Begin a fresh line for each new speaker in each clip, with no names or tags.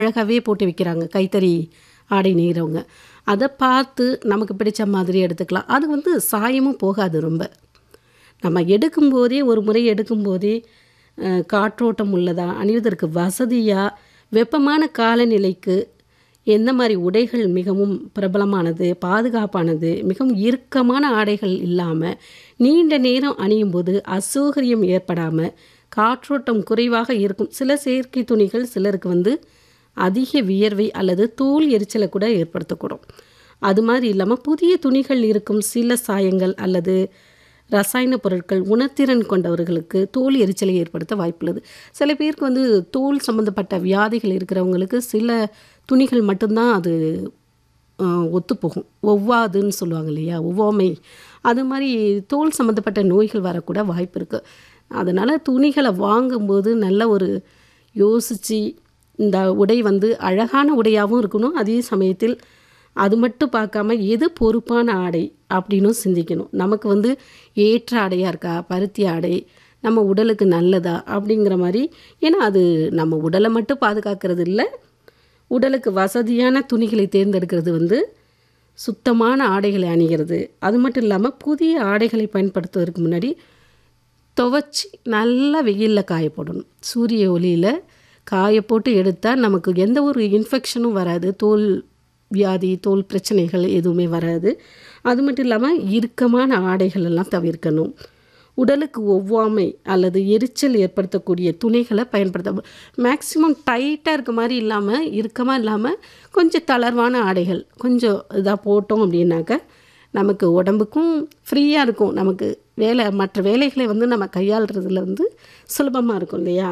அழகாகவே போட்டு விற்கிறாங்க கைத்தறி ஆடை நெய்கிறவங்க அதை பார்த்து நமக்கு பிடிச்ச மாதிரி எடுத்துக்கலாம் அது வந்து சாயமும் போகாது ரொம்ப நம்ம எடுக்கும்போதே ஒரு முறை எடுக்கும்போதே அஹ், காற்றோட்டம் உள்ளதா அணிவதற்கு வசதியாக வெப்பமான காலநிலைக்கு எந்த மாதிரி உடைகள் மிகவும் பிரபலமானது பாதுகாப்பானது மிகவும் இறுக்கமான ஆடைகள் இல்லாமல் நீண்ட நேரம் அணியும் போது அசௌகரியம் ஏற்படாமல் காற்றோட்டம் குறைவாக இருக்கும் சில செயற்கை துணிகள் சிலருக்கு வந்து அதிக வியர்வை அல்லது தோல் எரிச்சலை கூட ஏற்படுத்தக்கூடும் அது மாதிரி இல்லாமல் புதிய துணிகள் இருக்கும் சில சாயங்கள் அல்லது ரசாயன பொருட்கள் உணர்திறன் கொண்டவர்களுக்கு தோல் எரிச்சலை ஏற்படுத்த வாய்ப்புள்ளது சில பேருக்கு வந்து தோல் சம்மந்தப்பட்ட வியாதிகள் இருக்கிறவங்களுக்கு சில துணிகள் மட்டும்தான் அது ஆஹ், ஒத்துப்போகும் ஒவ்வாதுன்னு சொல்லுவாங்க இல்லையா ஒவ்வாமை அது மாதிரி தோல் சம்மந்தப்பட்ட நோய்கள் வரக்கூட வாய்ப்பு இருக்குது அதனால் துணிகளை வாங்கும்போது நல்ல ஒரு யோசித்து இந்த உடை வந்து அழகான உடையாகவும் இருக்கணும் அதே சமயத்தில் அது மட்டும் பார்க்காம எது பொறுப்பான ஆடை அப்படின்னும் சிந்திக்கணும் நமக்கு வந்து ஏற்ற ஆடையாக இருக்கா பருத்தி ஆடை நம்ம உடலுக்கு நல்லதா அப்படிங்கிற மாதிரி ஏன்னா அது நம்ம உடலை மட்டும் பாதுகாக்கிறது இல்லை உடலுக்கு வசதியான துணிகளை தேர்ந்தெடுக்கிறது வந்து சுத்தமான ஆடைகளை அணிகிறது அது மட்டும் இல்லாமல் புதிய ஆடைகளை பயன்படுத்துவதற்கு முன்னாடி துவைச்சி நல்லா வெயிலில் காய போடணும் சூரிய ஒளியில் காய போட்டு எடுத்தால் நமக்கு எந்த ஒரு இன்ஃபெக்ஷனும் வராது தோல் வியாதி தோல் பிரச்சனைகள் எதுவுமே வராது அது மட்டும் இல்லாமல் இறுக்கமான ஆடைகள் எல்லாம் தவிர்க்கணும் உடலுக்கு ஒவ்வாமை அல்லது எரிச்சல் ஏற்படுத்தக்கூடிய துணிகளை பயன்படுத்த மேக்ஸிமம் டைட்டாக இருக்க மாதிரி இல்லாமல் இறுக்கமாக இல்லாமல் கொஞ்சம் தளர்வான ஆடைகள் கொஞ்சம் இதாக போட்டோம் அப்படின்னாக்க நமக்கு உடம்புக்கும் ஃப்ரீயாக இருக்கும் நமக்கு வேலை மற்ற வேலைகளை வந்து நம்ம கையாளுறதுல வந்து சுலபமாக இருக்கும் இல்லையா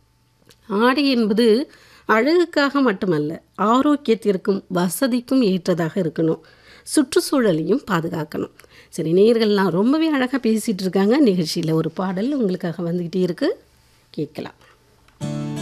ஆடை என்பது அழகுக்காக மட்டுமல்ல ஆரோக்கியத்திற்கும் வசதிக்கும் ஏற்றதாக இருக்கணும் சுற்றுச்சூழலையும் பாதுகாக்கணும் சரி நேயர்கள்லாம் ரொம்பவே அழகாக பேசிகிட்டு இருக்காங்க நிகழ்ச்சியில் ஒரு பாடல் உங்களுக்காக வந்துக்கிட்டே இருக்கு கேட்கலாம்